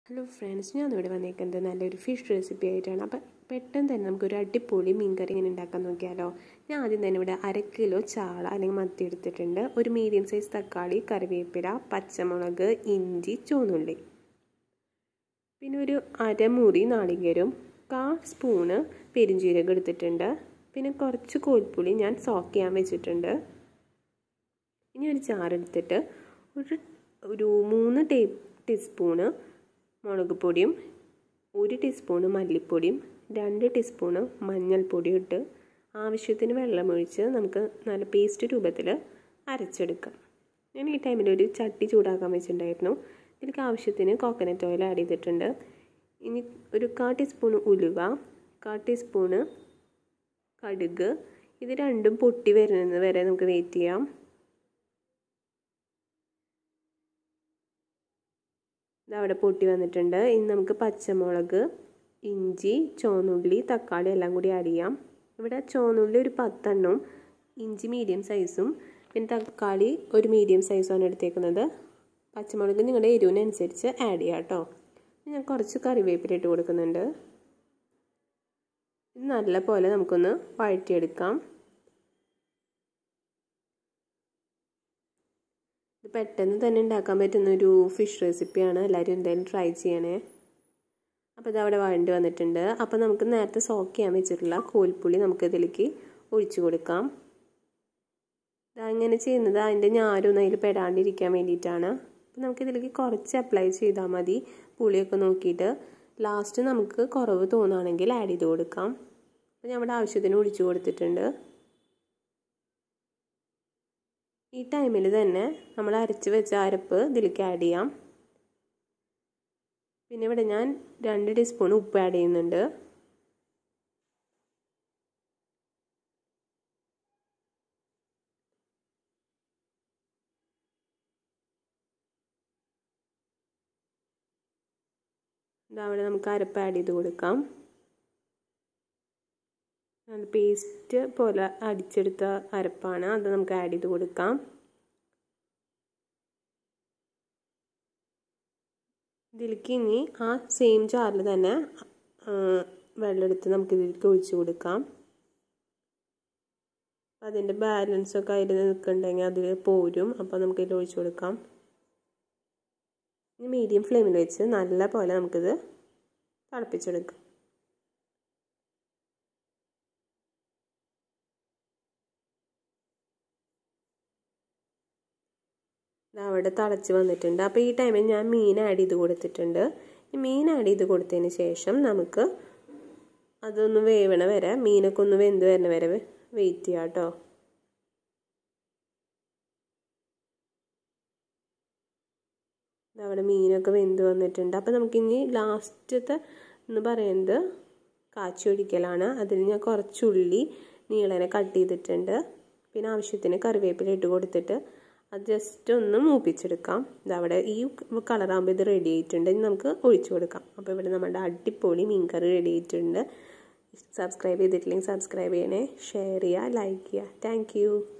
hello friends ഞാൻ ഇവിടെ വന്നേക്കുന്നത് നല്ലൊരു ഫിഷ് റെസിപ്പി ആയിട്ടാണ് അപ്പം പെട്ടെന്ന് തന്നെ നമുക്കൊരു അടിപൊളി മീൻകറി ഇങ്ങനെ ഉണ്ടാക്കാൻ നോക്കിയാലോ ഞാൻ ആദ്യം തന്നെ ഇവിടെ അര കിലോ ചാള അല്ലെങ്കിൽ മത്തി എടുത്തിട്ടുണ്ട് ഒരു മീഡിയം സൈസ് തക്കാളി കറിവേപ്പില പച്ചമുളക് ഇഞ്ചി ചുവന്നുള്ളി പിന്നെ ഒരു അരമുറി നാളികേരം കാൽ സ്പൂണ് പെരിഞ്ജീരകം എടുത്തിട്ടുണ്ട് പിന്നെ കുറച്ച് കോൽപ്പുളി ഞാൻ സോക്ക് ചെയ്യാൻ വെച്ചിട്ടുണ്ട് ഇനി ഒരു ചാറെടുത്തിട്ട് ഒരു ഒരു മൂന്ന് ടേ ടീസ്പൂണ് മുളക് പൊടിയും ഒരു ടീസ്പൂണ് മല്ലിപ്പൊടിയും രണ്ട് ടീസ്പൂണ് മഞ്ഞൾപ്പൊടിയും ഇട്ട് ആവശ്യത്തിന് വെള്ളമൊഴിച്ച് നമുക്ക് നല്ല പേസ്റ്റ് രൂപത്തിൽ അരച്ചെടുക്കാം ഞാൻ ഈ ടൈമിൽ ഒരു ചട്ടി ചൂടാക്കാൻ വെച്ചിട്ടുണ്ടായിരുന്നു ഇതിലേക്ക് ആവശ്യത്തിന് കോക്കനട്ട് ഓയിൽ ആഡ് ചെയ്തിട്ടുണ്ട് ഇനി ഒരു കാ ടീസ്പൂണ് ഉലുവ കാ ടീസ്പൂണ് കടുക് ഇത് രണ്ടും പൊട്ടി വരുന്നത് വരെ നമുക്ക് വെയിറ്റ് ചെയ്യാം ഇതവിടെ പൊട്ടി വന്നിട്ടുണ്ട് ഇനി നമുക്ക് പച്ചമുളക് ഇഞ്ചി ചുവന്നുള്ളി തക്കാളി എല്ലാം കൂടി ആഡ് ചെയ്യാം ഇവിടെ ചുവന്നുള്ളി ഒരു പത്തെണ്ണവും ഇഞ്ചി മീഡിയം സൈസും പിന്നെ തക്കാളി ഒരു മീഡിയം സൈസുമാണ് എടുത്തേക്കുന്നത് പച്ചമുളക് നിങ്ങളുടെ എരിവിനനുസരിച്ച് ആഡ് ചെയ്യാം കേട്ടോ ഞാൻ കുറച്ച് കറിവേപ്പില ഇട്ട് കൊടുക്കുന്നുണ്ട് ഇത് നല്ല പോലെ നമുക്കൊന്ന് വഴറ്റിയെടുക്കാം ഇത് പെട്ടെന്ന് തന്നെ ഉണ്ടാക്കാൻ പറ്റുന്ന ഒരു ഫിഷ് റെസിപ്പിയാണ് എല്ലാവരും എന്തായാലും ട്രൈ ചെയ്യണേ അപ്പോൾ ഇത് അവിടെ വഴണ്ടി വന്നിട്ടുണ്ട് അപ്പോൾ നമുക്ക് നേരത്തെ സോക്ക് ചെയ്യാൻ വെച്ചിട്ടുള്ള കോൽപ്പുളി നമുക്ക് ഇതിലേക്ക് ഒഴിച്ചു കൊടുക്കാം അങ്ങനെ ചെയ്യുന്നത് അതിൻ്റെ ഞാരൊന്നും അതിൽ പെടാണ്ടിരിക്കാൻ വേണ്ടിയിട്ടാണ് അപ്പോൾ നമുക്കിതിലേക്ക് കുറച്ച് അപ്ലൈ ചെയ്താൽ മതി പുളിയൊക്കെ നോക്കിയിട്ട് ലാസ്റ്റ് നമുക്ക് കുറവ് തോന്നുകയാണെങ്കിൽ ആഡ് ചെയ്ത് കൊടുക്കാം അപ്പോൾ ഞാൻ ഇവിടെ ആവശ്യത്തിന് ഒഴിച്ചു കൊടുത്തിട്ടുണ്ട് ഈ ടൈമിൽ തന്നെ നമ്മൾ അരച്ച് വെച്ച അരപ്പ് ഇതിലേക്ക് ആഡ് ചെയ്യാം പിന്നെ ഇവിടെ ഞാൻ രണ്ട് ടീസ്പൂൺ ഉപ്പ് ആഡ് ചെയ്യുന്നുണ്ട് അവിടെ നമുക്ക് അരപ്പ് ആഡ് ചെയ്ത് കൊടുക്കാം അത് പേസ്റ്റ് പോലെ അടിച്ചെടുത്ത അരപ്പാണ് അത് നമുക്ക് ആഡ് ചെയ്ത് കൊടുക്കാം ഇതിലേക്ക് ഇനി ആ സെയിം ചാറിൽ തന്നെ വെള്ളമെടുത്ത് നമുക്ക് ഇതിലേക്ക് ഒഴിച്ചു കൊടുക്കാം അതിൻ്റെ ബാലൻസ് ഒക്കെ അതിൽ നിൽക്കുന്നുണ്ടെങ്കിൽ അതിൽ പോരും അപ്പോൾ നമുക്ക് ഇതിൽ ഒഴിച്ചു കൊടുക്കാം ഇനി മീഡിയം ഫ്ലെയിമിൽ വെച്ച് നല്ല പോലെ നമുക്കിത് തിളപ്പിച്ചെടുക്കാം അവിടെ തിളച്ച് വന്നിട്ടുണ്ട് അപ്പോൾ ഈ ടൈമിൽ ഞാൻ മീൻ ആഡ് ചെയ്ത് കൊടുത്തിട്ടുണ്ട് ഈ മീൻ ആഡ് ചെയ്ത് കൊടുത്തതിന് ശേഷം നമുക്ക് അതൊന്ന് വേവണ വരെ മീനൊക്കെ ഒന്ന് വെന്ത് വരണ വരെ വെയിറ്റ് ചെയ്യാം കേട്ടോ അവിടെ മീനൊക്കെ വെന്ത് വന്നിട്ടുണ്ട് അപ്പോൾ നമുക്കിനി ലാസ്റ്റത്തെ എന്ന് പറയുന്നത് കാച്ചി ഒഴിക്കലാണ് അതിൽ ഞാൻ കുറച്ചുള്ളി നീളനെ കട്ട് ചെയ്തിട്ടുണ്ട് പിന്നെ ആവശ്യത്തിന് കറിവേപ്പില ഇട്ട് കൊടുത്തിട്ട് അത് ജസ്റ്റ് ഒന്ന് മൂപ്പിച്ചെടുക്കാം ഇതവിടെ ഈ കളറാകുമ്പോൾ ഇത് റെഡി ആയിട്ടുണ്ട് ഇനി നമുക്ക് ഒഴിച്ചു കൊടുക്കാം അപ്പോൾ ഇവിടെ നമ്മുടെ അടിപൊളി മീൻകറി റെഡി ആയിട്ടുണ്ട് സബ്സ്ക്രൈബ് ചെയ്തിട്ടില്ലെങ്കിൽ സബ്സ്ക്രൈബ് ചെയ്യണേ ഷെയർ ചെയ്യുക ലൈക്ക് ചെയ്യുക താങ്ക്